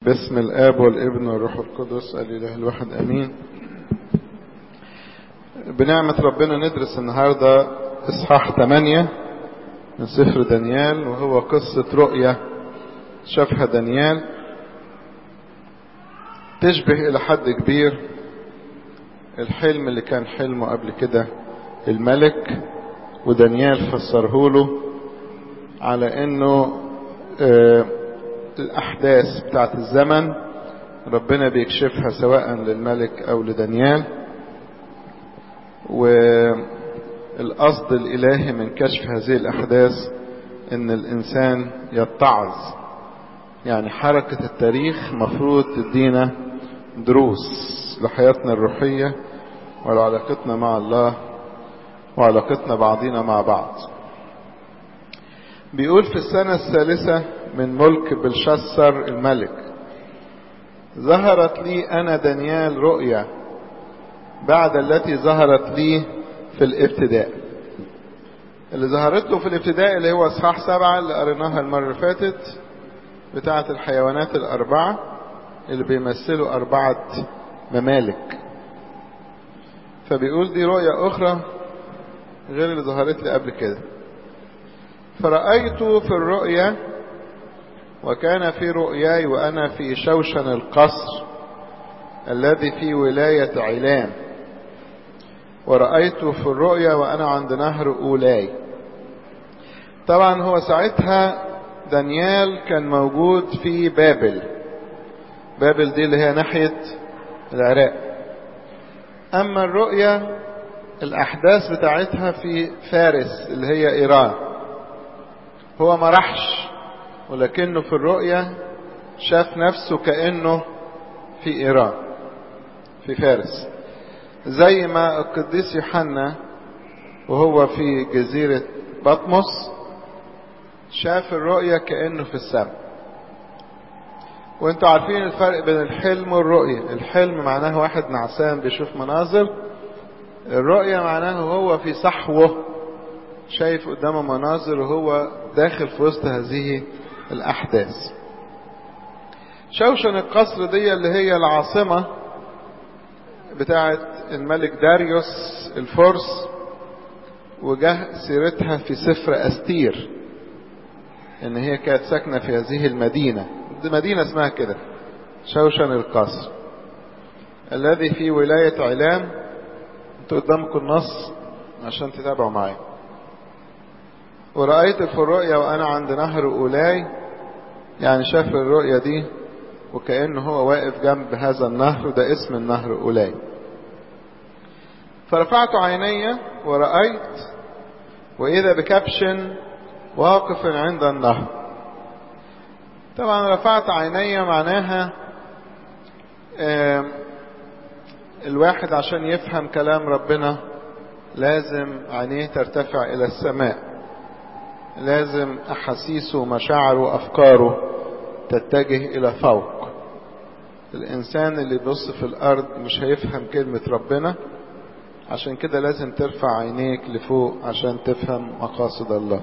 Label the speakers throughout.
Speaker 1: باسم الآب والابن والروح القدس الإله الواحد أمين بنعمة ربنا ندرس النهاردة إصحاح 8 من سفر دانيال وهو قصة رؤية شافها دانيال تشبه إلى حد كبير الحلم اللي كان حلمه قبل كده الملك ودانيال فسره له على انه آه الاحداث بتاعت الزمن ربنا بيكشفها سواء للملك او لدانيال والقصد الالهي من كشف هذه الاحداث ان الانسان يتعظ يعني حركة التاريخ مفروض تدينا دروس لحياتنا الروحية ولعلاقتنا مع الله وعلاقتنا بعضنا مع بعض بيقول في السنة الثالثة من ملك بلشسر الملك ظهرت لي أنا دانيال رؤيا بعد التي ظهرت لي في الابتداء اللي ظهرت له في الابتداء اللي هو اصحاح سبعة اللي قريناها المرة اللي فاتت بتاعة الحيوانات الأربعة اللي بيمثلوا أربعة ممالك فبيقول دي رؤية أخرى غير اللي ظهرت لي قبل كده فرأيت في الرؤيا وكان في رؤياي وأنا في شوشن القصر الذي في ولاية علام ورأيت في الرؤيا وأنا عند نهر أولاي طبعا هو ساعتها دانيال كان موجود في بابل بابل دي اللي هي ناحية العراق أما الرؤيا الأحداث بتاعتها في فارس اللي هي إيران هو ما راحش ولكنه في الرؤيا شاف نفسه كأنه في إيران في فارس زي ما القديس يوحنا وهو في جزيرة بطمس شاف الرؤيا كأنه في السماء وانتوا عارفين الفرق بين الحلم والرؤية الحلم معناه واحد نعسان بيشوف مناظر الرؤية معناه هو في صحوه شايف قدامه مناظر وهو داخل في وسط هذه الأحداث شوشن القصر دي اللي هي العاصمة بتاعة الملك داريوس الفرس وجه سيرتها في سفر أستير ان هي كانت ساكنة في هذه المدينة دي مدينة اسمها كده شوشن القصر الذي في ولاية علام انتوا قدامكم النص عشان تتابعوا معايا ورأيت في الرؤيا وأنا عند نهر أولاي يعني شاف الرؤيا دي وكأنه هو واقف جنب هذا النهر وده اسم النهر أولاي فرفعت عيني ورأيت وإذا بكبش واقف عند النهر طبعا رفعت عيني معناها الواحد عشان يفهم كلام ربنا لازم عينيه ترتفع إلى السماء لازم أحاسيسه ومشاعره وأفكاره تتجه إلى فوق الإنسان اللي بيبص في الأرض مش هيفهم كلمة ربنا عشان كده لازم ترفع عينيك لفوق عشان تفهم مقاصد الله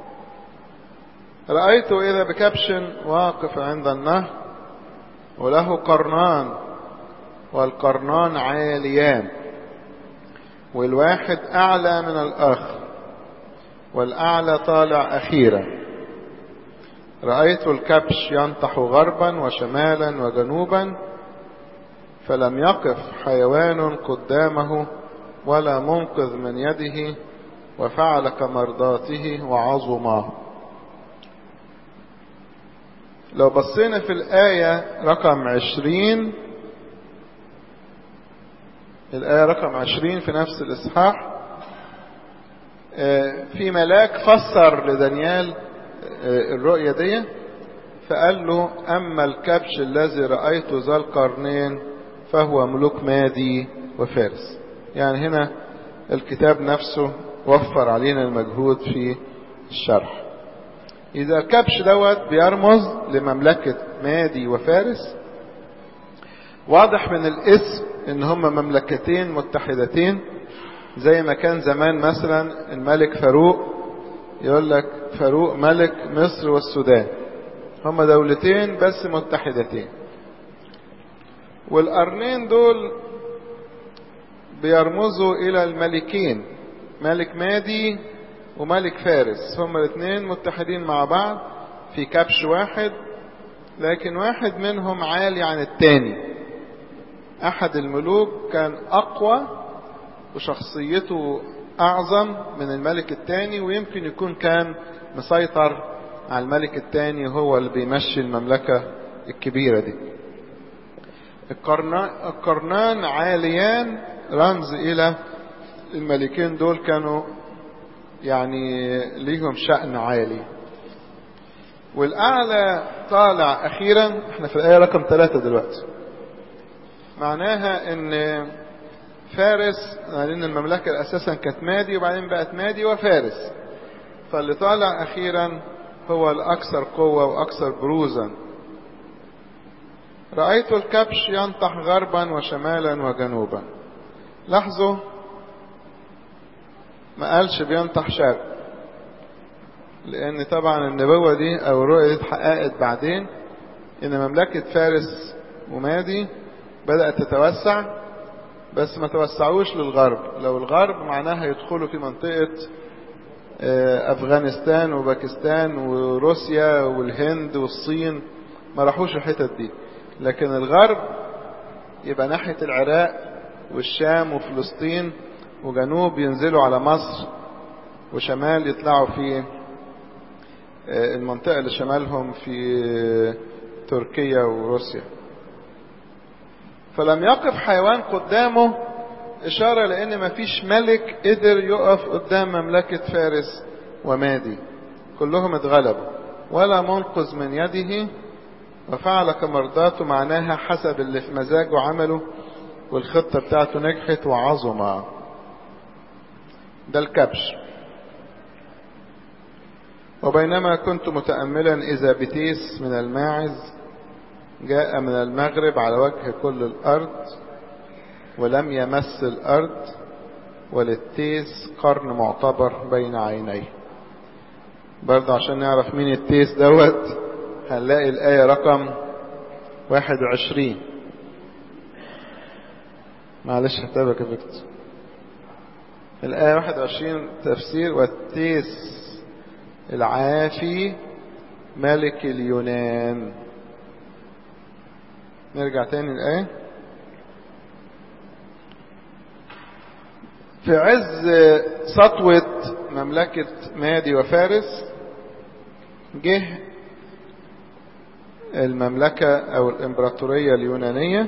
Speaker 1: رأيت إذا بكبش واقف عند النهر وله قرنان والقرنان عاليان والواحد أعلى من الآخر والأعلى طالع أخيرا رأيت الكبش ينطح غربا وشمالا وجنوبا فلم يقف حيوان قدامه ولا منقذ من يده وفعل كمرضاته وعظما لو بصينا في الآية رقم عشرين الآية رقم عشرين في نفس الإصحاح في ملاك فسر لدانيال الرؤية دي فقال له أما الكبش الذي رأيته ذا القرنين فهو ملوك مادي وفارس يعني هنا الكتاب نفسه وفر علينا المجهود في الشرح إذا الكبش دوت بيرمز لمملكة مادي وفارس واضح من الاسم ان هما مملكتين متحدتين زي ما كان زمان مثلا الملك فاروق يقول لك فاروق ملك مصر والسودان هما دولتين بس متحدتين والقرنين دول بيرمزوا إلى الملكين ملك مادي وملك فارس هما الاثنين متحدين مع بعض في كبش واحد لكن واحد منهم عالي عن التاني أحد الملوك كان أقوى وشخصيته أعظم من الملك التاني ويمكن يكون كان مسيطر على الملك التاني هو اللي بيمشي المملكة الكبيرة دي القرنان عاليان رمز إلى الملكين دول كانوا يعني ليهم شأن عالي والأعلى طالع أخيرا احنا في الآية رقم ثلاثة دلوقتي معناها ان فارس لأن المملكة أساسا كانت مادي وبعدين بقت مادي وفارس فاللي طالع أخيرا هو الأكثر قوة وأكثر بروزا رأيت الكبش ينطح غربا وشمالا وجنوبا لاحظوا ما قالش بينطح شرق لأن طبعا النبوة دي أو الرؤية دي اتحققت بعدين إن مملكة فارس ومادي بدأت تتوسع بس ما توسعوش للغرب لو الغرب معناها يدخلوا في منطقة أفغانستان وباكستان وروسيا والهند والصين ما راحوش الحتت دي لكن الغرب يبقى ناحية العراق والشام وفلسطين وجنوب ينزلوا على مصر وشمال يطلعوا في المنطقة اللي شمالهم في تركيا وروسيا فلم يقف حيوان قدامه إشارة لأن مفيش ملك قدر يقف قدام مملكة فارس ومادي كلهم اتغلبوا ولا منقذ من يده وفعل كمرضاته معناها حسب اللي في مزاجه عمله والخطة بتاعته نجحت وعظم ده الكبش وبينما كنت متأملا إذا بتيس من الماعز جاء من المغرب على وجه كل الأرض ولم يمس الأرض وللتيس قرن معتبر بين عينيه برضه عشان نعرف مين التيس دوت هنلاقي الآية رقم واحد وعشرين معلش هتابك يا فيكتور الآية واحد وعشرين تفسير والتيس العافي ملك اليونان نرجع تاني الآية في عز سطوة مملكة مادي وفارس جه المملكة أو الإمبراطورية اليونانية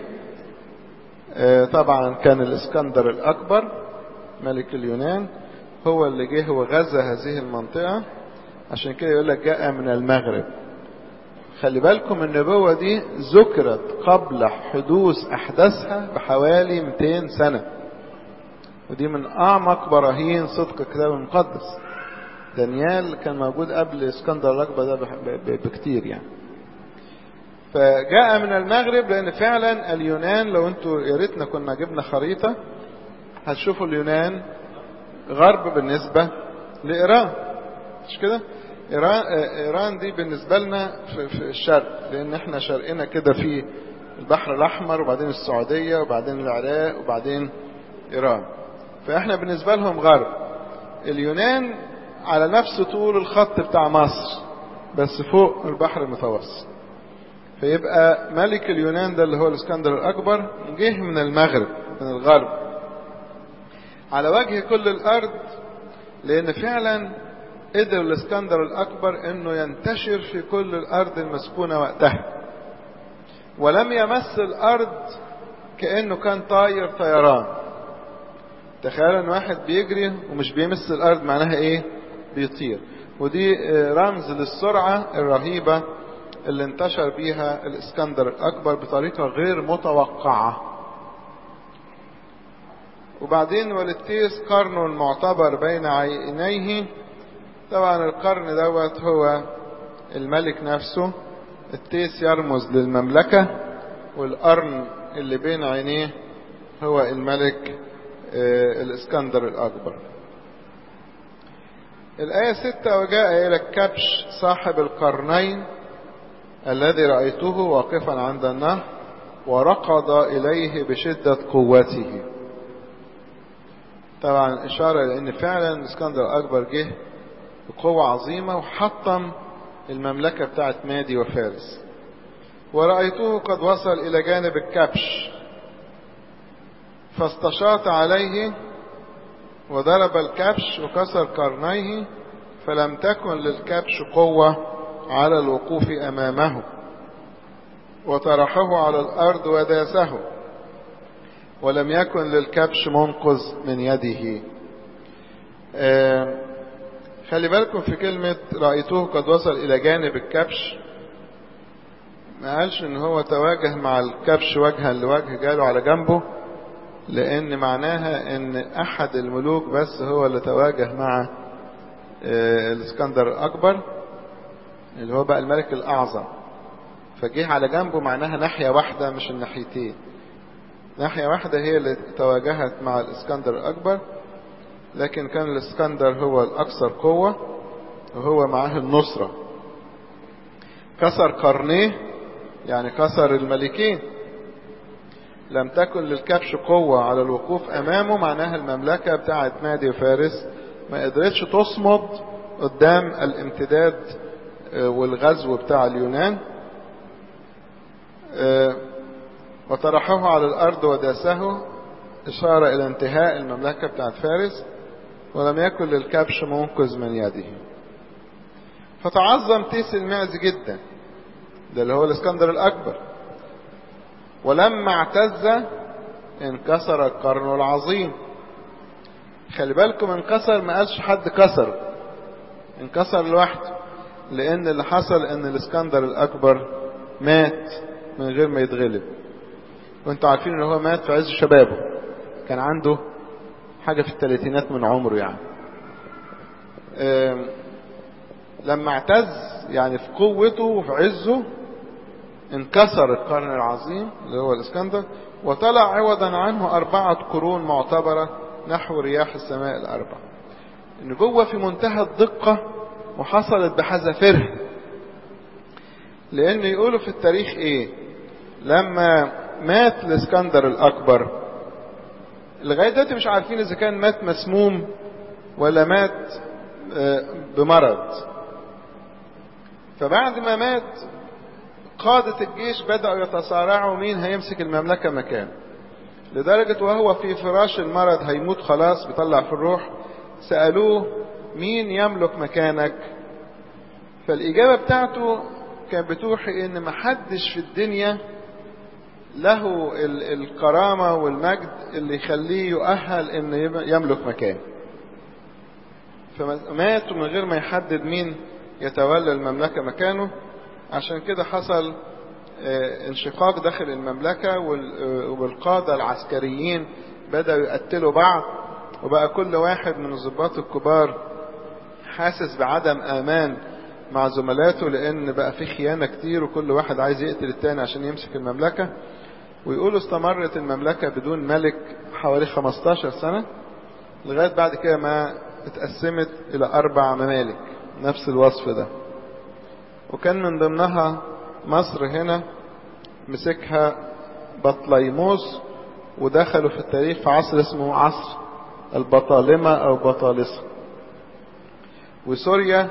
Speaker 1: طبعا كان الإسكندر الأكبر ملك اليونان هو اللي جه وغزا هذه المنطقة عشان كده يقول لك جاء من المغرب خلي بالكم النبوة دي ذكرت قبل حدوث أحداثها بحوالي 200 سنة ودي من أعمق براهين صدق الكتاب المقدس دانيال كان موجود قبل اسكندر الأكبر ده بكتير يعني فجاء من المغرب لأن فعلا اليونان لو انتوا يا ريتنا كنا جبنا خريطة هتشوفوا اليونان غرب بالنسبة لإيران مش كده؟ إيران, إيران دي بالنسبة لنا في, في الشرق لأن احنا شرقنا كده في البحر الأحمر وبعدين السعودية وبعدين العراق وبعدين إيران فاحنا بالنسبة لهم غرب اليونان على نفس طول الخط بتاع مصر بس فوق البحر المتوسط فيبقى ملك اليونان ده اللي هو الاسكندر الأكبر جه من المغرب من الغرب على وجه كل الأرض لأن فعلا قدر الاسكندر الأكبر أنه ينتشر في كل الأرض المسكونة وقتها ولم يمس الأرض كأنه كان طاير طيران تخيل ان واحد بيجري ومش بيمس الأرض معناها إيه بيطير ودي رمز للسرعة الرهيبة اللي انتشر بيها الاسكندر الأكبر بطريقة غير متوقعة وبعدين وللتيس قرن معتبر بين عينيه طبعا القرن دوت هو الملك نفسه التيس يرمز للمملكة والقرن اللي بين عينيه هو الملك الاسكندر الأكبر الآية ستة وجاء إلى الكبش صاحب القرنين الذي رأيته واقفا عند النهر وركض إليه بشدة قوته طبعا إشارة لأن فعلا الإسكندر الأكبر جه بقوة عظيمة وحطم المملكة بتاعت مادي وفارس ورأيته قد وصل إلى جانب الكبش فاستشاط عليه وضرب الكبش وكسر قرنيه فلم تكن للكبش قوة على الوقوف أمامه وطرحه على الأرض وداسه ولم يكن للكبش منقذ من يده آه خلي بالكم في كلمة رأيته قد وصل إلى جانب الكبش ما قالش ان هو تواجه مع الكبش وجها لوجه جاله على جنبه لان معناها ان احد الملوك بس هو اللي تواجه مع آه الاسكندر الاكبر اللي هو بقى الملك الاعظم فجه على جنبه معناها ناحية واحدة مش الناحيتين ناحية واحدة هي اللي تواجهت مع الاسكندر الأكبر لكن كان الاسكندر هو الأكثر قوة وهو معاه النصرة كسر قرنيه يعني كسر الملكين لم تكن للكبش قوة على الوقوف أمامه معناها المملكة بتاعت مادي وفارس ما قدرتش تصمد قدام الامتداد والغزو بتاع اليونان وطرحه على الأرض وداسه إشارة إلى انتهاء المملكة بتاعت فارس ولم يكن للكبش منقذ من يده فتعظم تيس المعز جدا ده اللي هو الاسكندر الأكبر ولما اعتز انكسر القرن العظيم خلي بالكم انكسر ما قالش حد كسر انكسر لوحده لان اللي حصل ان الاسكندر الاكبر مات من غير ما يتغلب وانتوا عارفين ان هو مات في عز شبابه كان عنده حاجة في الثلاثينات من عمره يعني لما اعتز يعني في قوته وفي عزه انكسر القرن العظيم اللي هو الاسكندر وطلع عوضا عنه أربعة قرون معتبرة نحو رياح السماء الأربع النبوة في منتهى الدقة وحصلت بحذافيرها لأن يقولوا في التاريخ إيه لما مات الاسكندر الأكبر لغاية دلوقتي مش عارفين إذا كان مات مسموم ولا مات بمرض فبعد ما مات قادة الجيش بدأوا يتصارعوا مين هيمسك المملكة مكانه لدرجة وهو في فراش المرض هيموت خلاص بيطلع في الروح سألوه مين يملك مكانك فالإجابة بتاعته كان بتوحي إن محدش في الدنيا له الكرامة والمجد اللي يخليه يؤهل إن يملك مكان فمات من غير ما يحدد مين يتولى المملكة مكانه عشان كده حصل انشقاق داخل المملكة والقادة العسكريين بدأوا يقتلوا بعض وبقى كل واحد من الضباط الكبار حاسس بعدم امان مع زملاته لان بقى في خيانة كتير وكل واحد عايز يقتل التاني عشان يمسك المملكة ويقولوا استمرت المملكة بدون ملك حوالي 15 سنة لغاية بعد كده ما اتقسمت الى اربع ممالك نفس الوصف ده وكان من ضمنها مصر هنا مسكها بطليموس ودخلوا في التاريخ في عصر اسمه عصر البطالمة او بطالسة وسوريا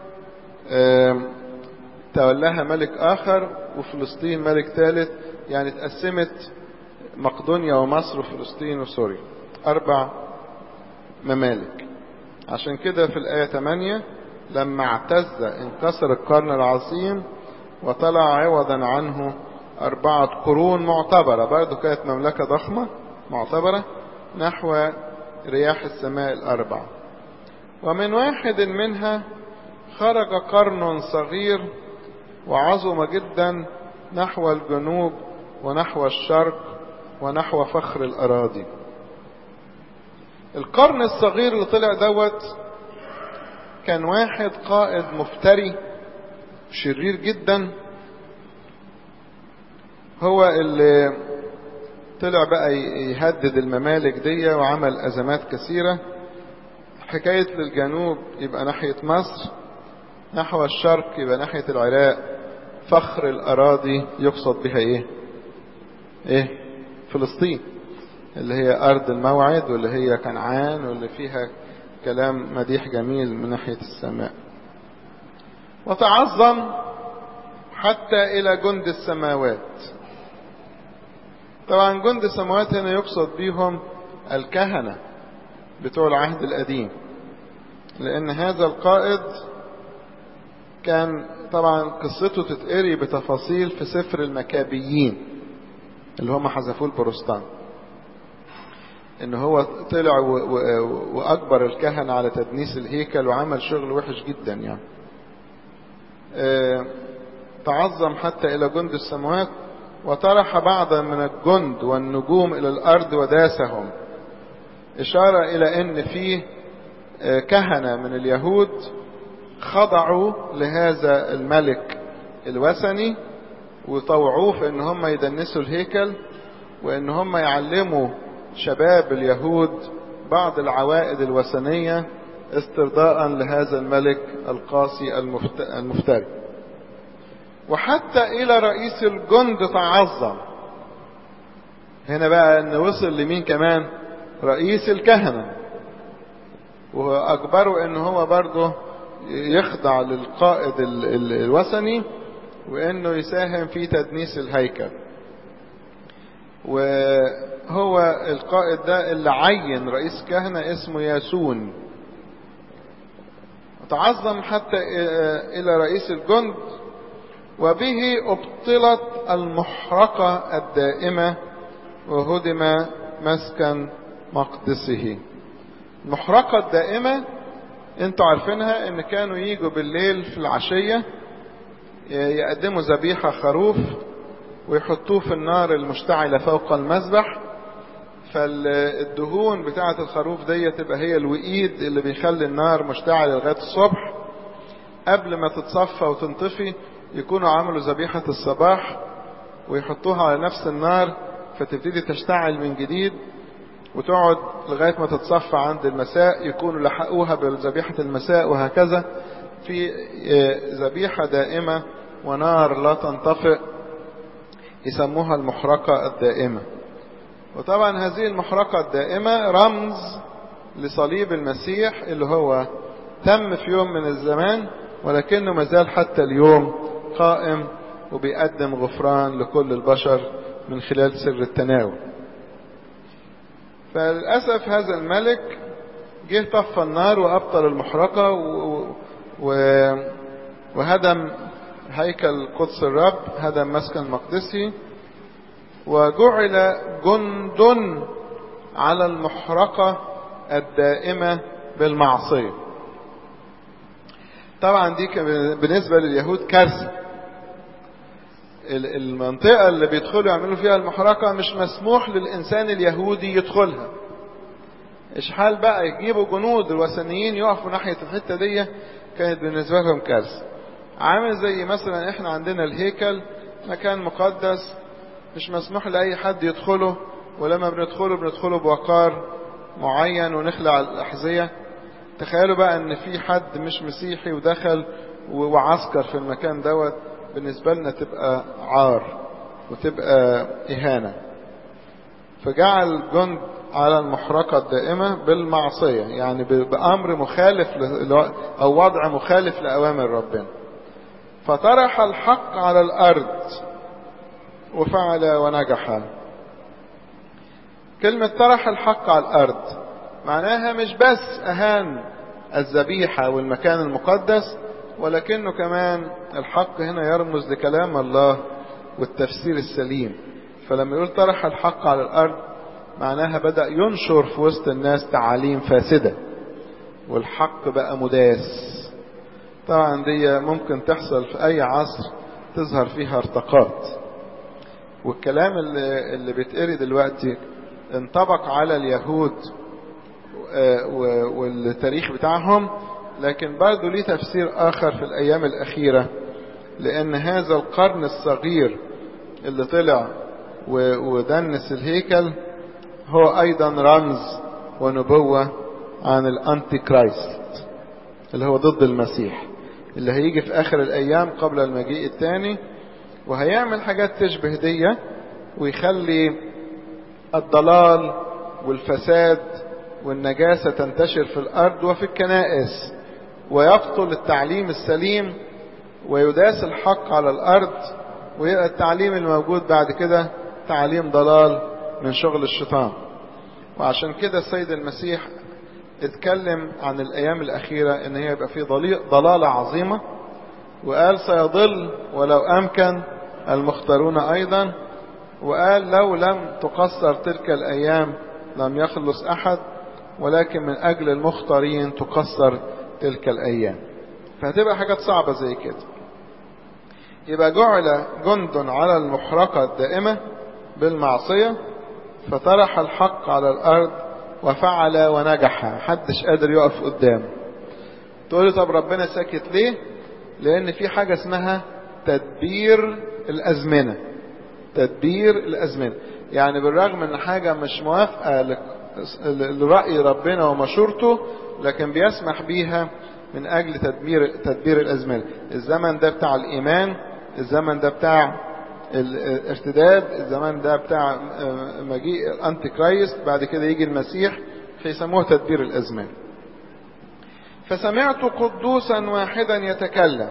Speaker 1: تولاها ملك اخر وفلسطين ملك ثالث يعني اتقسمت مقدونيا ومصر وفلسطين وسوريا اربع ممالك عشان كده في الآية 8 لما اعتز انكسر القرن العظيم وطلع عوضا عنه أربعة قرون معتبرة برضو كانت مملكة ضخمة معتبرة نحو رياح السماء الأربع ومن واحد منها خرج قرن صغير وعظم جدا نحو الجنوب ونحو الشرق ونحو فخر الأراضي القرن الصغير اللي طلع دوت كان واحد قائد مفتري شرير جدا هو اللي طلع بقى يهدد الممالك دي وعمل أزمات كثيرة حكاية للجنوب يبقى ناحية مصر نحو الشرق يبقى ناحية العراق فخر الأراضي يقصد بها إيه ايه فلسطين اللي هي ارض الموعد واللي هي كنعان واللي فيها كلام مديح جميل من ناحية السماء وتعظم حتى الى جند السماوات طبعا جند السماوات هنا يقصد بيهم الكهنة بتوع العهد القديم لان هذا القائد كان طبعا قصته تتقري بتفاصيل في سفر المكابيين اللي هم حذفوه البروستان ان هو طلع واجبر الكهنة على تدنيس الهيكل وعمل شغل وحش جدا يعني اه تعظم حتى الى جند السماوات وطرح بعضا من الجند والنجوم الى الارض وداسهم اشارة الى ان فيه اه كهنة من اليهود خضعوا لهذا الملك الوثني وطوعوه في ان هم يدنسوا الهيكل وان هم يعلموا شباب اليهود بعض العوائد الوثنية استرضاء لهذا الملك القاسي المفتري وحتى الى رئيس الجند تعظم هنا بقى ان وصل لمين كمان رئيس الكهنة واجبروا ان هو برضه يخضع للقائد الوثني وانه يساهم في تدنيس الهيكل وهو القائد ده اللي عين رئيس كهنة اسمه ياسون تعظم حتى الى رئيس الجند وبه ابطلت المحرقة الدائمة وهدم مسكن مقدسه المحرقة الدائمة انتوا عارفينها ان كانوا يجوا بالليل في العشية يقدموا ذبيحة خروف ويحطوه في النار المشتعلة فوق المذبح فالدهون بتاعة الخروف دي تبقى هي الوئيد اللي بيخلي النار مشتعلة لغاية الصبح قبل ما تتصفى وتنطفي يكونوا عملوا ذبيحة الصباح ويحطوها على نفس النار فتبتدي تشتعل من جديد وتقعد لغاية ما تتصفى عند المساء يكونوا لحقوها بذبيحة المساء وهكذا في ذبيحة دائمة ونار لا تنطفئ يسموها المحرقة الدائمة وطبعا هذه المحرقة الدائمة رمز لصليب المسيح اللي هو تم في يوم من الزمان ولكنه مازال حتى اليوم قائم وبيقدم غفران لكل البشر من خلال سر التناول فللأسف هذا الملك جه طفى النار وأبطل المحرقة و... و... وهدم هيكل قدس الرب هدم مسكن مقدسي وجعل جند على المحرقة الدائمة بالمعصية طبعا دي بالنسبة لليهود كارثة المنطقة اللي بيدخلوا يعملوا فيها المحرقة مش مسموح للإنسان اليهودي يدخلها إشحال بقى يجيبوا جنود الوثنيين يقفوا ناحية الحتة دي كانت بالنسبة لهم كارثة عامل زي مثلا احنا عندنا الهيكل مكان مقدس مش مسموح لأي حد يدخله ولما بندخله بندخله بوقار معين ونخلع الأحذية تخيلوا بقى ان في حد مش مسيحي ودخل وعسكر في المكان دوت بالنسبة لنا تبقى عار وتبقى إهانة فجعل جند على المحرقة الدائمة بالمعصية يعني بأمر مخالف أو وضع مخالف لأوامر ربنا فطرح الحق على الأرض وفعل ونجح كلمة طرح الحق على الأرض معناها مش بس أهان الذبيحة والمكان المقدس ولكنه كمان الحق هنا يرمز لكلام الله والتفسير السليم فلما يقول طرح الحق على الأرض معناها بدأ ينشر في وسط الناس تعاليم فاسدة والحق بقى مداس طبعا دي ممكن تحصل في أي عصر تظهر فيها ارتقاط والكلام اللي, اللي بيتقري دلوقتي انطبق على اليهود والتاريخ بتاعهم لكن برضه ليه تفسير آخر في الأيام الأخيرة لأن هذا القرن الصغير اللي طلع ودنس الهيكل هو أيضا رمز ونبوة عن الأنتي كرايست اللي هو ضد المسيح اللي هيجي في آخر الأيام قبل المجيء الثاني وهيعمل حاجات تشبه دي ويخلي الضلال والفساد والنجاسة تنتشر في الأرض وفي الكنائس ويبطل التعليم السليم ويداس الحق على الأرض ويبقى التعليم الموجود بعد كده تعليم ضلال من شغل الشيطان وعشان كده السيد المسيح اتكلم عن الأيام الأخيرة إن هي يبقى في ضلالة عظيمة وقال سيضل ولو أمكن المختارون أيضا وقال لو لم تقصر تلك الأيام لم يخلص أحد ولكن من أجل المختارين تقصر تلك الأيام فهتبقى حاجات صعبة زي كده يبقى جعل جند على المحرقة الدائمة بالمعصية فطرح الحق على الأرض وفعل ونجح محدش قادر يقف قدامه تقولي طب ربنا ساكت ليه لأن في حاجة اسمها تدبير الأزمنة تدبير الأزمنة يعني بالرغم ان حاجة مش موافقة لرأي ربنا ومشورته لكن بيسمح بيها من أجل تدبير تدبير الأزمنة الزمن ده بتاع الإيمان الزمن ده بتاع الارتداد الزمن ده بتاع مجيء الأنتي كرايست بعد كده يجي المسيح فيسموه تدبير الأزمان فسمعت قدوسا واحدا يتكلم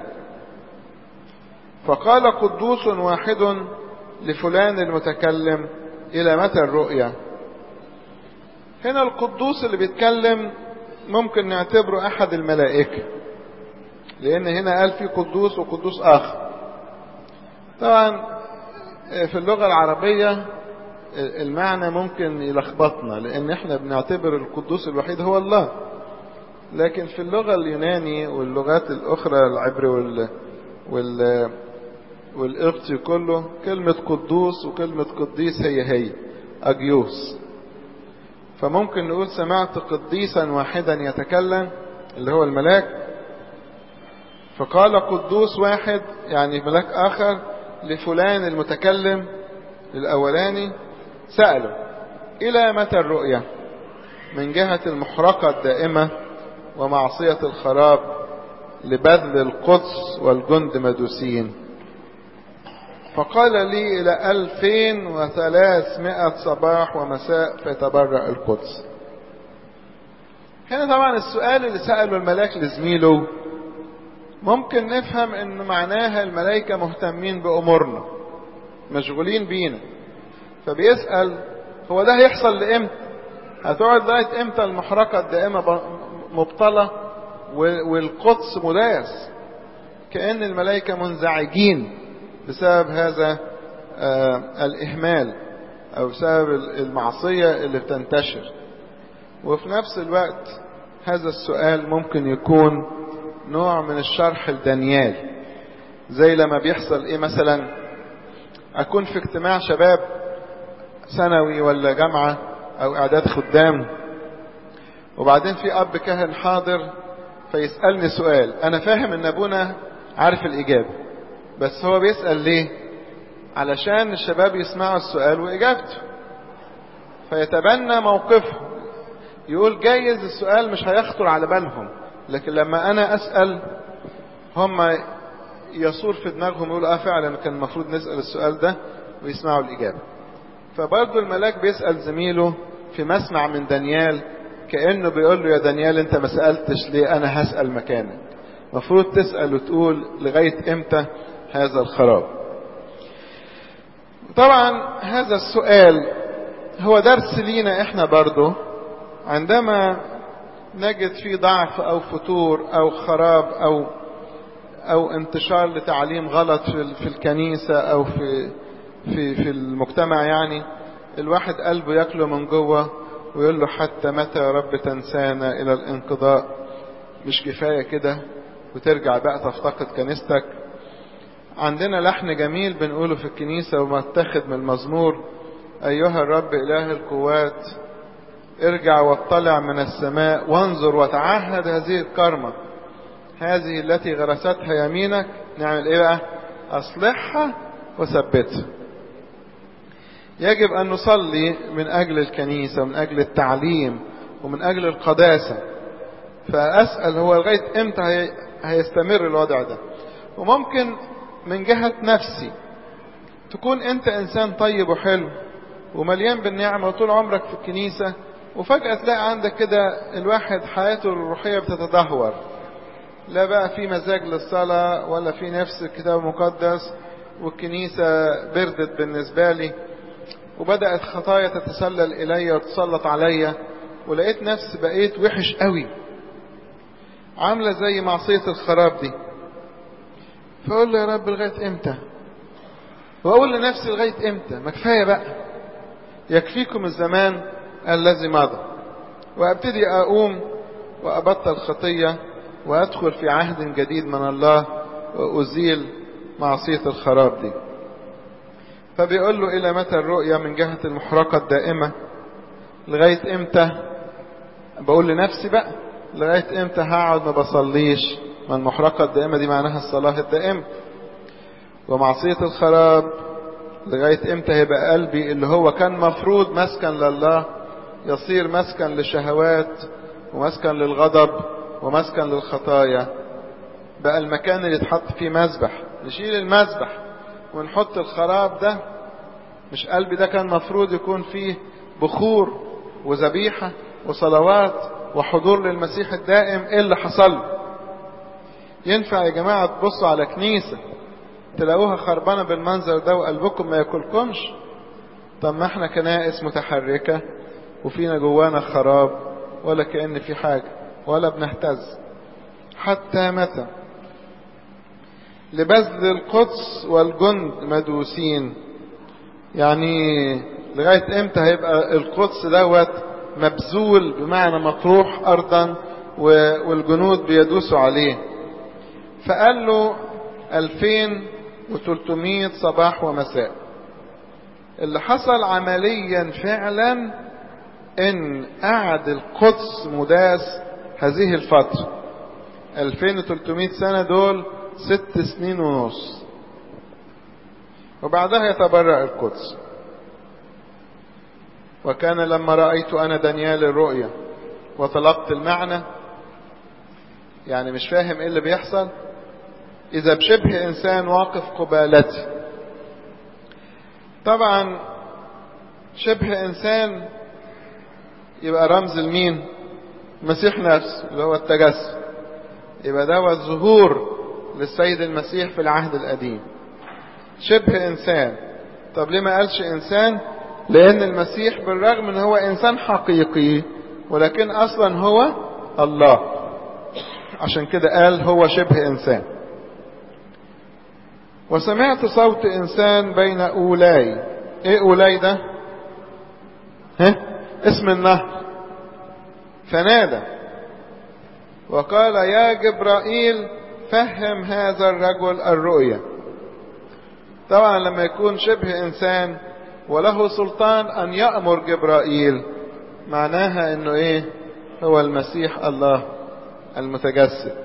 Speaker 1: فقال قدوس واحد لفلان المتكلم إلى متى الرؤيا هنا القدوس اللي بيتكلم ممكن نعتبره أحد الملائكة لأن هنا قال في قدوس وقدوس آخر طبعا في اللغة العربية المعنى ممكن يلخبطنا لأن احنا بنعتبر القدوس الوحيد هو الله لكن في اللغة اليوناني واللغات الأخرى العبري وال, وال... والقبطي كله كلمة قدوس وكلمة قديس هي هي أجيوس فممكن نقول سمعت قديسا واحدا يتكلم اللي هو الملاك فقال قدوس واحد يعني ملاك آخر لفلان المتكلم الأولاني سأله إلى متى الرؤية من جهة المحرقة الدائمة ومعصية الخراب لبذل القدس والجند مدوسين فقال لي إلى ألفين وثلاثمائة صباح ومساء فيتبرأ القدس هنا طبعا السؤال اللي سأله الملاك لزميله ممكن نفهم ان معناها الملائكة مهتمين بأمورنا مشغولين بينا فبيسأل هو ده هيحصل لإمتى هتقعد لغاية امتى المحرقة الدائمة مبطلة والقدس مداس كأن الملائكة منزعجين بسبب هذا آه الإهمال أو بسبب المعصية اللي بتنتشر وفي نفس الوقت هذا السؤال ممكن يكون نوع من الشرح لدانيال زي لما بيحصل ايه مثلا اكون في اجتماع شباب ثانوي ولا جامعة او اعداد خدام وبعدين في اب كاهن حاضر فيسألني سؤال انا فاهم ان ابونا عارف الاجابة بس هو بيسأل ليه علشان الشباب يسمعوا السؤال واجابته فيتبنى موقفه يقول جايز السؤال مش هيخطر على بالهم لكن لما انا اسأل هم يصور في دماغهم يقولوا اه فعلا كان المفروض نسأل السؤال ده ويسمعوا الاجابة فبرضه الملاك بيسأل زميله في مسمع من دانيال كأنه بيقول له يا دانيال انت ما سألتش ليه انا هسأل مكانك مفروض تسأل وتقول لغاية امتى هذا الخراب طبعا هذا السؤال هو درس لينا احنا برضه عندما نجد فيه ضعف او فتور او خراب او او انتشار لتعليم غلط في في الكنيسة او في في في المجتمع يعني الواحد قلبه ياكله من جوه ويقول له حتى متى يا رب تنسانا الى الانقضاء مش كفاية كده وترجع بقى تفتقد كنيستك عندنا لحن جميل بنقوله في الكنيسة ومتاخد من المزمور أيها الرب إله القوات ارجع واطلع من السماء وانظر وتعهد هذه الكرمة هذه التي غرستها يمينك نعمل ايه بقى اصلحها وثبتها يجب ان نصلي من اجل الكنيسة ومن اجل التعليم ومن اجل القداسة فاسأل هو لغاية امتى هي هيستمر الوضع ده وممكن من جهة نفسي تكون انت انسان طيب وحلو ومليان بالنعمة وطول عمرك في الكنيسة وفجأة تلاقي عندك كده الواحد حياته الروحية بتتدهور لا بقى في مزاج للصلاة ولا في نفس الكتاب المقدس والكنيسة بردت بالنسبة لي وبدأت خطايا تتسلل إلي وتسلط عليا ولقيت نفسي بقيت وحش قوي عاملة زي معصية الخراب دي فأقول له يا رب لغاية إمتى وأقول لنفسي لغاية إمتى ما كفاية بقى يكفيكم الزمان الذي مضى وأبتدي أقوم وأبطل خطية وأدخل في عهد جديد من الله وأزيل معصية الخراب دي فبيقول له إلى متى الرؤية من جهة المحرقة الدائمة لغاية إمتى بقول لنفسي بقى لغاية إمتى هقعد ما بصليش ما المحرقة الدائمة دي معناها الصلاة الدائمة ومعصية الخراب لغاية إمتى هيبقى قلبي اللي هو كان مفروض مسكن لله يصير مسكن للشهوات ومسكن للغضب ومسكن للخطايا بقى المكان اللي يتحط فيه مذبح نشيل المذبح ونحط الخراب ده مش قلبي ده كان مفروض يكون فيه بخور وذبيحة وصلوات وحضور للمسيح الدائم ايه اللي حصل ينفع يا جماعة تبصوا على كنيسة تلاقوها خربانة بالمنظر ده وقلبكم ما ياكلكمش طب ما احنا كنائس متحركة وفينا جوانا خراب ولا كأن في حاجة ولا بنهتز حتى متى لبذل القدس والجند مدوسين يعني لغاية امتى هيبقى القدس دوت مبذول بمعنى مطروح ارضا والجنود بيدوسوا عليه فقال له 2300 صباح ومساء اللي حصل عمليا فعلا ان قعد القدس مداس هذه الفترة 2300 سنة دول ست سنين ونص وبعدها يتبرأ القدس وكان لما رأيت أنا دانيال الرؤيا وطلبت المعنى يعني مش فاهم ايه اللي بيحصل إذا بشبه إنسان واقف قبالتي طبعا شبه إنسان يبقى رمز لمين المسيح نفسه اللي هو التجسد يبقى ده الظهور للسيد المسيح في العهد القديم شبه إنسان طب ليه ما قالش إنسان لأن المسيح بالرغم أنه هو إنسان حقيقي ولكن أصلا هو الله عشان كده قال هو شبه إنسان وسمعت صوت إنسان بين أولاي إيه أولاي ده ها اسم النهر فنادى وقال يا جبرائيل فهم هذا الرجل الرؤيا طبعا لما يكون شبه إنسان وله سلطان أن يأمر جبرائيل معناها أنه إيه هو المسيح الله المتجسد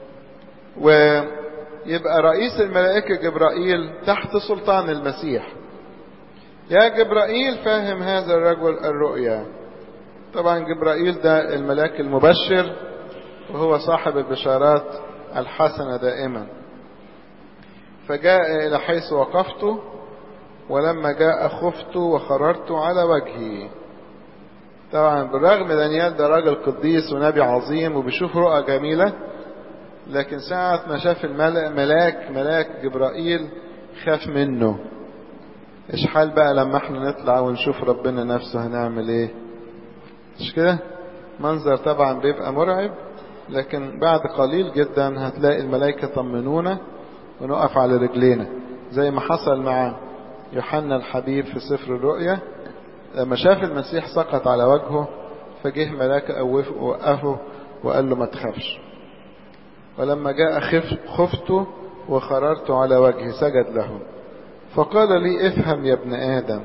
Speaker 1: ويبقى رئيس الملائكة جبرائيل تحت سلطان المسيح يا جبرائيل فاهم هذا الرجل الرؤيا طبعا جبرائيل ده الملاك المبشر وهو صاحب البشارات الحسنة دائما فجاء إلى حيث وقفت ولما جاء خفت وخررت على وجهي طبعا بالرغم دانيال ده راجل قديس ونبي عظيم وبيشوف رؤى جميلة لكن ساعة ما شاف الملاك ملاك جبرائيل خاف منه ايش حال بقى لما احنا نطلع ونشوف ربنا نفسه هنعمل ايه مش كده منظر طبعا بيبقى مرعب لكن بعد قليل جدا هتلاقي الملائكة طمنونا ونقف على رجلينا زي ما حصل مع يوحنا الحبيب في سفر الرؤيا لما شاف المسيح سقط على وجهه فجه ملاك وقفه وقال له ما تخافش ولما جاء خفت وخررت على وجهي سجد له فقال لي افهم يا ابن آدم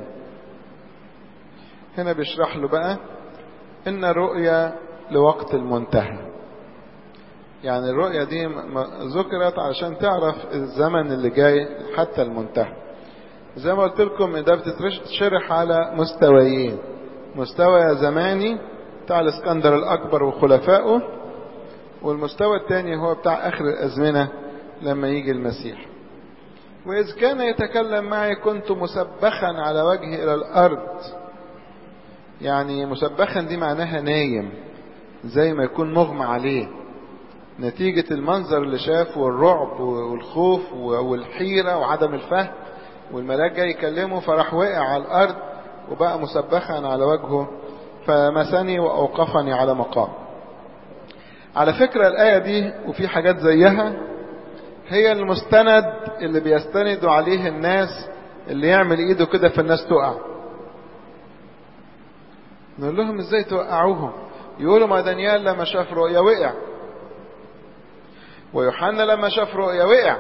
Speaker 1: هنا بيشرح له بقى إن الرؤيا لوقت المنتهى يعني الرؤيا دي ذكرت علشان تعرف الزمن اللي جاي حتى المنتهى زي ما قلت لكم ده بتتشرح على مستويين مستوى زماني بتاع الاسكندر الأكبر وخلفائه والمستوى الثاني هو بتاع آخر الأزمنة لما يجي المسيح وإذ كان يتكلم معي كنت مسبخا على وجهي إلى الأرض يعني مسبخا دي معناها نايم زي ما يكون مغمى عليه نتيجة المنظر اللي شافه والرعب والخوف والحيرة وعدم الفهم والملاك جاي يكلمه فراح وقع على الأرض وبقى مسبخا على وجهه فمسني وأوقفني على مقام على فكرة الآية دي وفي حاجات زيها هي المستند اللي بيستندوا عليه الناس اللي يعمل ايده كده فالناس تقع نقول لهم ازاي توقعوهم يقولوا ما دانيال لما شاف رؤيا وقع ويوحنا لما شاف رؤيا وقع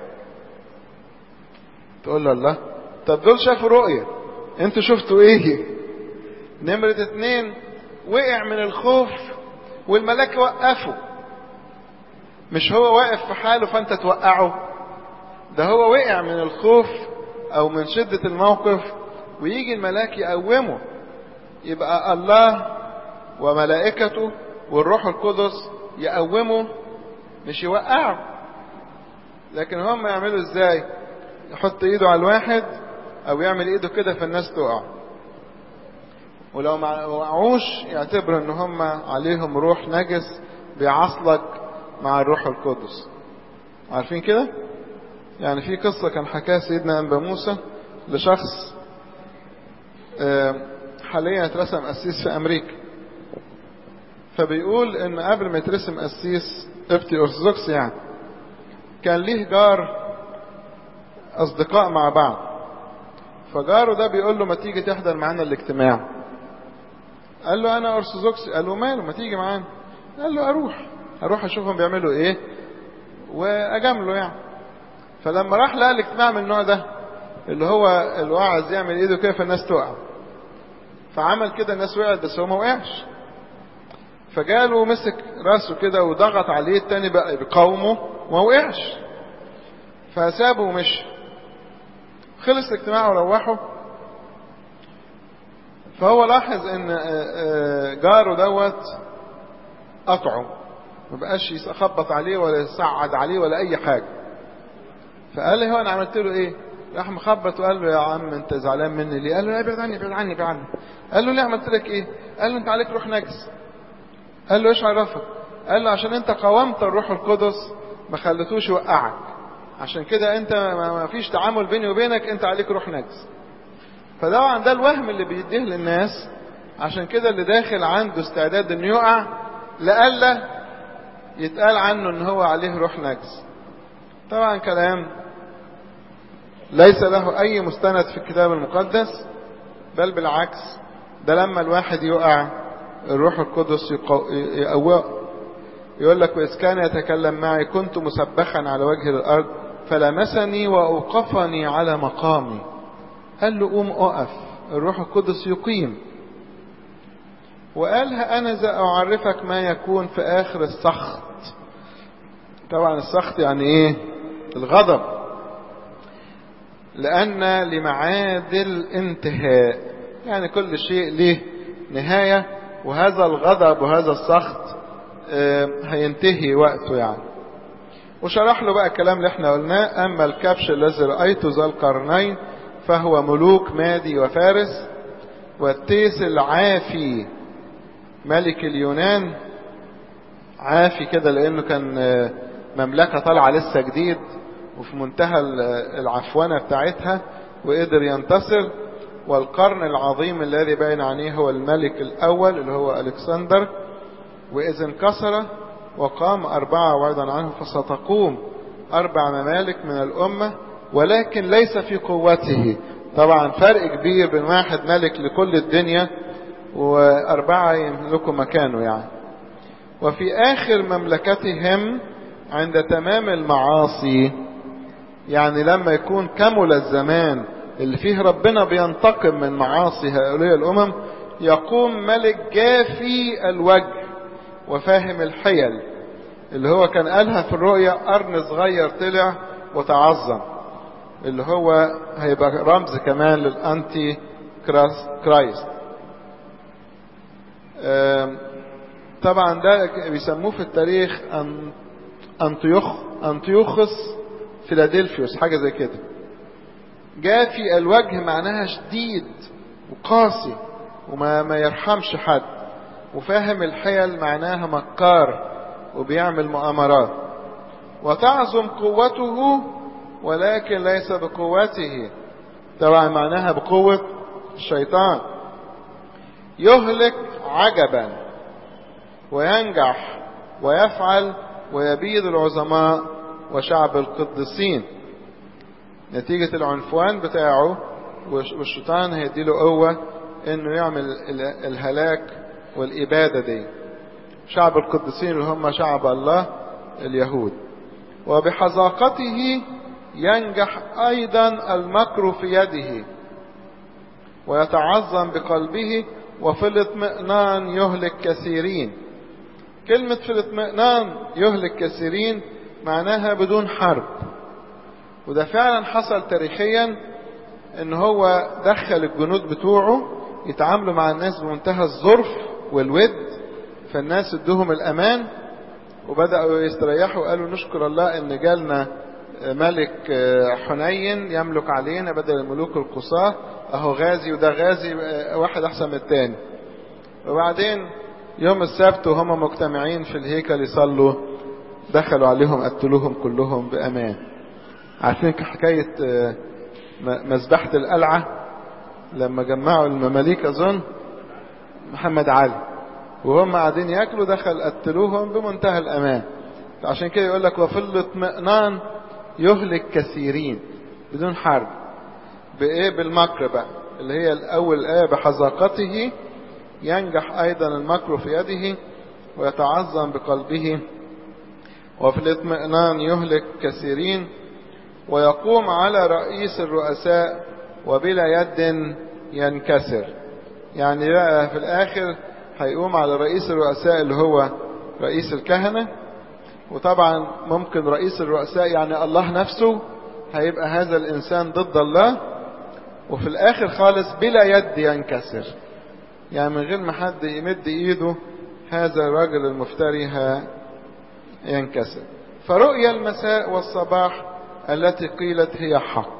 Speaker 1: تقول له الله طب دول شافوا رؤيا انتوا شفتوا ايه نمرة اتنين وقع من الخوف والملاك وقفه مش هو واقف في حاله فانت توقعه ده هو وقع من الخوف او من شدة الموقف ويجي الملاك يقومه يبقى الله وملائكته والروح القدس يقومه مش يوقعه لكن هم يعملوا ازاي يحط ايده على الواحد او يعمل ايده كده فالناس تقع ولو ما وقعوش يعتبروا ان هم عليهم روح نجس بيعصلك مع الروح القدس عارفين كده يعني في قصة كان حكاها سيدنا أنبا موسى لشخص حاليا اترسم قسيس في أمريكا فبيقول إن قبل ما يترسم قسيس قبطي أرثوذكس يعني كان ليه جار أصدقاء مع بعض فجاره ده بيقول له ما تيجي تحضر معانا الاجتماع قال له أنا أرثوذكسي قال له ماله ما تيجي معانا قال له أروح أروح أشوفهم بيعملوا إيه وأجامله يعني فلما راح لقى الاجتماع من النوع ده اللي هو الواعظ يعمل ايده كده فالناس تقع فعمل كده الناس وقعت بس هو ما وقعش فجاله مسك راسه كده وضغط عليه التاني بقى بقومه وما وقعش فسابه ومشي خلص الاجتماع وروحوا فهو لاحظ ان جاره دوت قطعه ما بقاش يخبط عليه ولا يصعد عليه ولا اي حاجه فقال لي هو انا عملت له ايه راح مخبط وقال له يا عم انت زعلان مني ليه قال له لا ابعد عني ابعد عني ابعد عني قال له ليه عملت لك ايه قال له انت عليك روح نجس قال له ايش عرفك قال له عشان انت قاومت الروح القدس ما خليتوش يوقعك عشان كده انت ما فيش تعامل بيني وبينك انت عليك روح نجس فطبعا ده الوهم اللي بيديه للناس عشان كده اللي داخل عنده استعداد انه يقع لألا يتقال عنه ان هو عليه روح نجس طبعا كلام ليس له أي مستند في الكتاب المقدس بل بالعكس ده لما الواحد يقع الروح القدس يقوى يقول لك وإذ كان يتكلم معي كنت مسبخا على وجه الأرض فلمسني وأوقفني على مقامي قال له قوم أقف الروح القدس يقيم وقال أنا ذا أعرفك ما يكون في آخر السخط طبعا السخط يعني إيه الغضب لأن لمعاد الانتهاء يعني كل شيء له نهاية وهذا الغضب وهذا السخط هينتهي وقته يعني وشرح له بقى الكلام اللي احنا قلناه أما الكبش الذي رأيته ذا القرنين فهو ملوك مادي وفارس والتيس العافي ملك اليونان عافي كده لأنه كان مملكة طالعة لسه جديد وفي منتهى العفونة بتاعتها وقدر ينتصر والقرن العظيم الذي بين عينيه هو الملك الأول اللي هو ألكسندر وإذ انكسر وقام أربعة وعدا عنه فستقوم أربع ممالك من الأمة ولكن ليس في قوته طبعا فرق كبير بين واحد ملك لكل الدنيا وأربعة يملكوا مكانه يعني وفي آخر مملكتهم عند تمام المعاصي يعني لما يكون كمل الزمان اللي فيه ربنا بينتقم من معاصي هؤلاء الأمم يقوم ملك جافي الوجه وفاهم الحيل اللي هو كان قالها في الرؤيا قرن صغير طلع وتعظم اللي هو هيبقى رمز كمان للأنتي كرايست طبعا ده بيسموه في التاريخ أنطيوخ أنطيوخس فيلادلفيوس حاجة زي كده جافي الوجه معناها شديد وقاسي وما ما يرحمش حد وفاهم الحيل معناها مكار وبيعمل مؤامرات وتعظم قوته ولكن ليس بقوته طبعا معناها بقوة الشيطان يهلك عجبا وينجح ويفعل ويبيد العظماء وشعب القديسين نتيجة العنفوان بتاعه والشيطان هيديله قوة انه يعمل الهلاك والإبادة دي شعب القديسين اللي هم شعب الله اليهود وبحذاقته ينجح أيضا المكر في يده ويتعظم بقلبه وفي الاطمئنان يهلك كثيرين كلمة في الاطمئنان يهلك كثيرين معناها بدون حرب وده فعلا حصل تاريخيا ان هو دخل الجنود بتوعه يتعاملوا مع الناس بمنتهى الظرف والود فالناس ادوهم الامان وبدأوا يستريحوا قالوا نشكر الله ان جالنا ملك حنين يملك علينا بدل الملوك القصاة اهو غازي وده غازي واحد احسن من التاني وبعدين يوم السبت وهم مجتمعين في الهيكل يصلوا دخلوا عليهم قتلوهم كلهم بأمان عارفين حكاية مذبحة القلعة لما جمعوا المماليك أظن محمد علي وهم قاعدين ياكلوا دخل قتلوهم بمنتهى الأمان عشان كده يقول لك وفي الاطمئنان يهلك كثيرين بدون حرب بإيه بالمكر بقى اللي هي الأول آية بحذاقته ينجح أيضا المكر في يده ويتعظم بقلبه وفي الاطمئنان يهلك كثيرين ويقوم على رئيس الرؤساء وبلا يد ينكسر يعني بقى في الآخر هيقوم على رئيس الرؤساء اللي هو رئيس الكهنة وطبعا ممكن رئيس الرؤساء يعني الله نفسه هيبقى هذا الإنسان ضد الله وفي الآخر خالص بلا يد ينكسر يعني من غير ما حد يمد إيده هذا الرجل المفتري ينكسر فرؤيا المساء والصباح التي قيلت هي حق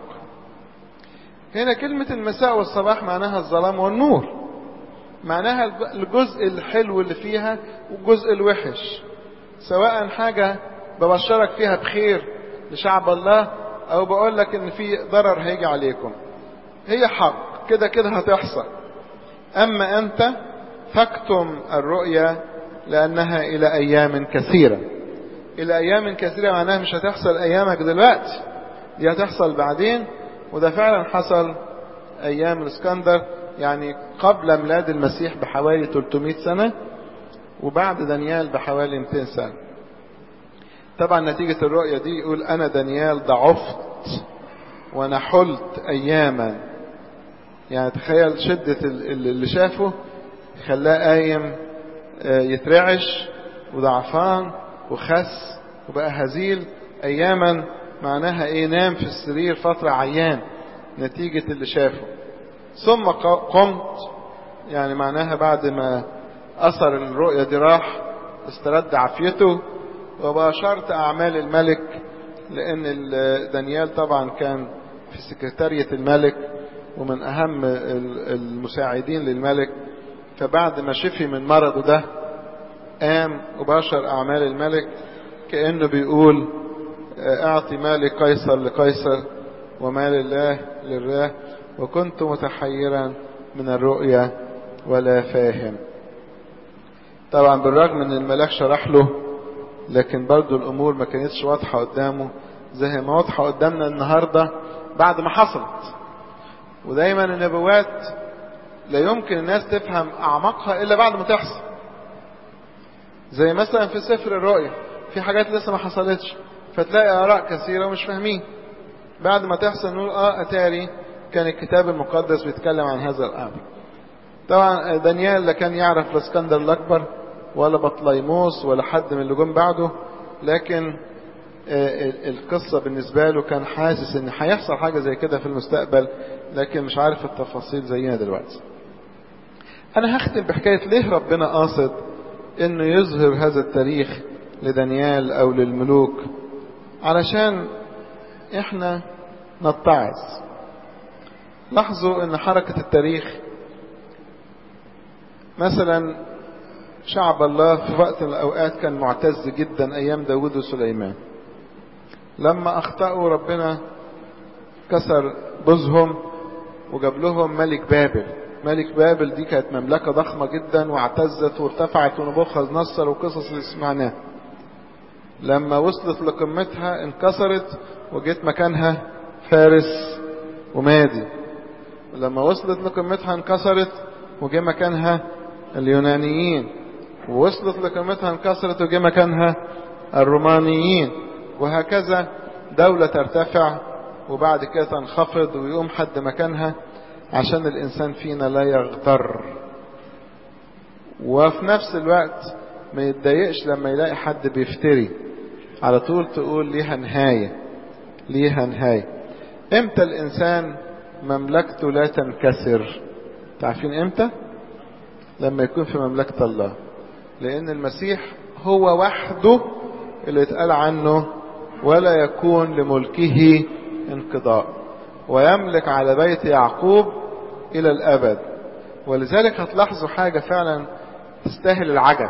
Speaker 1: هنا كلمة المساء والصباح معناها الظلام والنور معناها الجزء الحلو اللي فيها والجزء الوحش سواء حاجة ببشرك فيها بخير لشعب الله او بقول لك ان في ضرر هيجي عليكم هي حق كده كده هتحصل اما انت فاكتم الرؤيا لانها الى ايام كثيرة الى ايام كثيرة معناها مش هتحصل ايامك دلوقتي دي هتحصل بعدين وده فعلا حصل ايام الاسكندر يعني قبل ميلاد المسيح بحوالي 300 سنة وبعد دانيال بحوالي 200 سنة طبعا نتيجة الرؤية دي يقول أنا دانيال ضعفت وأنا حلت أياما يعني تخيل شدة اللي شافه خلاه قايم يترعش وضعفان وخس وبقى هزيل أياما معناها إيه نام في السرير فترة عيان نتيجة اللي شافه ثم قمت يعني معناها بعد ما أثر الرؤية دي راح استرد عافيته وباشرت أعمال الملك لأن دانيال طبعا كان في سكرتارية الملك ومن أهم المساعدين للملك فبعد ما شفي من مرضه ده قام وباشر أعمال الملك كأنه بيقول أعطي مالي قيصر لقيصر ومال الله لله وكنت متحيرا من الرؤيا ولا فاهم طبعا بالرغم ان الملاك شرح له لكن برضو الامور ما كانتش واضحة قدامه زي ما واضحة قدامنا النهاردة بعد ما حصلت ودايما النبوات لا يمكن الناس تفهم اعماقها الا بعد ما تحصل زي مثلا في سفر الرؤيا في حاجات لسه ما حصلتش فتلاقي اراء كثيرة ومش فاهمين بعد ما تحصل نقول اه اتاري كان الكتاب المقدس بيتكلم عن هذا الامر طبعا دانيال لا كان يعرف الاسكندر الاكبر ولا بطليموس ولا حد من اللي جم بعده لكن القصة بالنسبة له كان حاسس ان هيحصل حاجة زي كده في المستقبل لكن مش عارف التفاصيل زينا دلوقتي انا هختم بحكاية ليه ربنا قاصد انه يظهر هذا التاريخ لدانيال او للملوك علشان احنا نتعظ لاحظوا ان حركة التاريخ مثلا شعب الله في وقت من الأوقات كان معتز جدا أيام داود وسليمان لما أخطأوا ربنا كسر بوزهم وجاب لهم ملك بابل ملك بابل دي كانت مملكة ضخمة جدا واعتزت وارتفعت ونبوخذ نصر وقصص اللي سمعناها لما وصلت لقمتها انكسرت وجيت مكانها فارس ومادي لما وصلت لقمتها انكسرت وجي مكانها اليونانيين ووصلت لقمتها انكسرت وجي مكانها الرومانيين وهكذا دولة ترتفع وبعد كده تنخفض ويقوم حد مكانها عشان الإنسان فينا لا يغتر وفي نفس الوقت ما يتضايقش لما يلاقي حد بيفتري على طول تقول ليها نهاية ليها نهاية امتى الإنسان مملكته لا تنكسر تعرفين امتى لما يكون في مملكة الله لأن المسيح هو وحده اللي اتقال عنه ولا يكون لملكه انقضاء ويملك على بيت يعقوب إلى الأبد ولذلك هتلاحظوا حاجة فعلا تستاهل العجب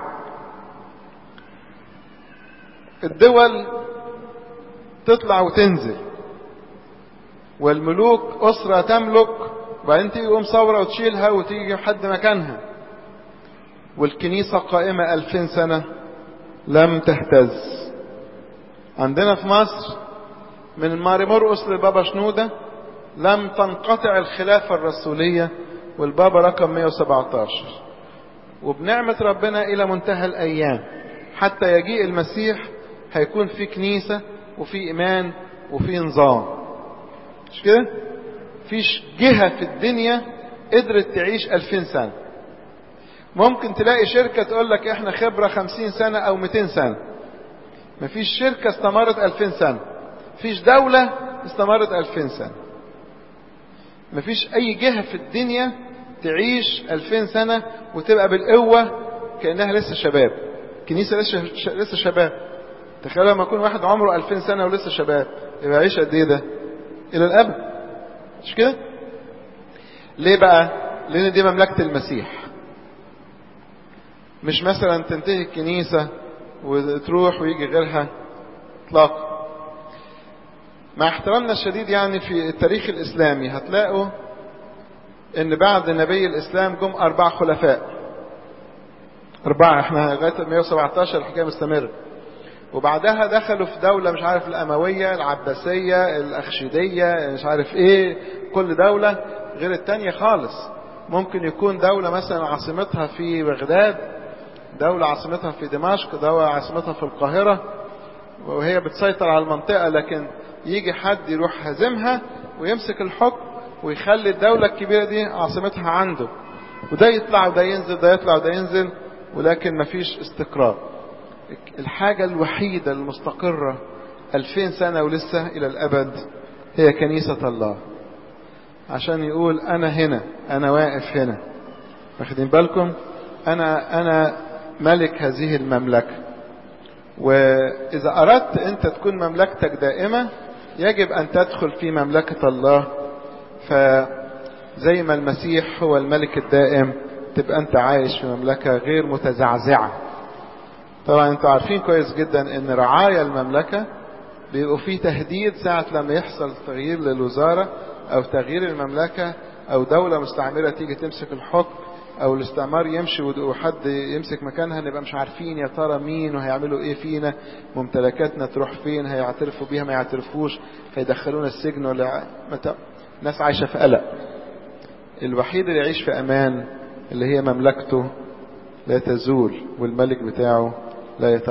Speaker 1: الدول تطلع وتنزل والملوك أسرة تملك وبعدين تيجي يقوم ثورة وتشيلها وتيجي حد مكانها والكنيسة قائمة ألفين سنة لم تهتز عندنا في مصر من الماري مرقس لبابا شنودة لم تنقطع الخلافة الرسولية والبابا رقم 117 وبنعمة ربنا إلى منتهى الأيام حتى يجيء المسيح هيكون في كنيسة وفي إيمان وفي نظام مش كده؟ فيش جهة في الدنيا قدرت تعيش ألفين سنة ممكن تلاقي شركة تقول لك احنا خبرة خمسين سنة او مئتين سنة مفيش شركة استمرت ألفين سنة مفيش دولة استمرت ألفين سنة مفيش أي جهة في الدنيا تعيش ألفين سنة وتبقى بالقوة كأنها لسه شباب كنيسة لسه لسه شباب تخيل لما يكون واحد عمره ألفين سنة ولسه شباب يبقى يعيش قد إيه ده؟ إلى الأبد مش كده؟ ليه بقى؟ لأن دي مملكة المسيح مش مثلا تنتهي الكنيسة وتروح ويجي غيرها اطلاقا مع احترامنا الشديد يعني في التاريخ الإسلامي هتلاقوا ان بعد نبي الإسلام جم أربع خلفاء أربعة احنا لغاية 117 الحكاية مستمرة وبعدها دخلوا في دولة مش عارف الأموية العباسية الأخشيدية مش عارف ايه كل دولة غير التانية خالص ممكن يكون دولة مثلا عاصمتها في بغداد دولة عاصمتها في دمشق دولة عاصمتها في القاهرة وهي بتسيطر على المنطقة لكن يجي حد يروح هزمها ويمسك الحكم ويخلي الدولة الكبيرة دي عاصمتها عنده وده يطلع وده ينزل ده يطلع وده ينزل ولكن مفيش استقرار الحاجة الوحيدة المستقرة ألفين سنة ولسه إلى الأبد هي كنيسة الله عشان يقول أنا هنا أنا واقف هنا واخدين بالكم أنا أنا ملك هذه المملكة وإذا أردت أنت تكون مملكتك دائمة يجب أن تدخل في مملكة الله فزي ما المسيح هو الملك الدائم تبقى أنت عايش في مملكة غير متزعزعة طبعا أنتوا عارفين كويس جدا أن رعايا المملكة بيبقوا فيه تهديد ساعة لما يحصل تغيير للوزارة أو تغيير المملكة أو دولة مستعمرة تيجي تمسك الحكم او الاستعمار يمشي وحد يمسك مكانها نبقى مش عارفين يا ترى مين وهيعملوا ايه فينا ممتلكاتنا تروح فين هيعترفوا بيها ما يعترفوش هيدخلونا السجن ولا متى ناس عايشة في قلق الوحيد اللي يعيش في امان اللي هي مملكته لا تزول والملك بتاعه لا يتغير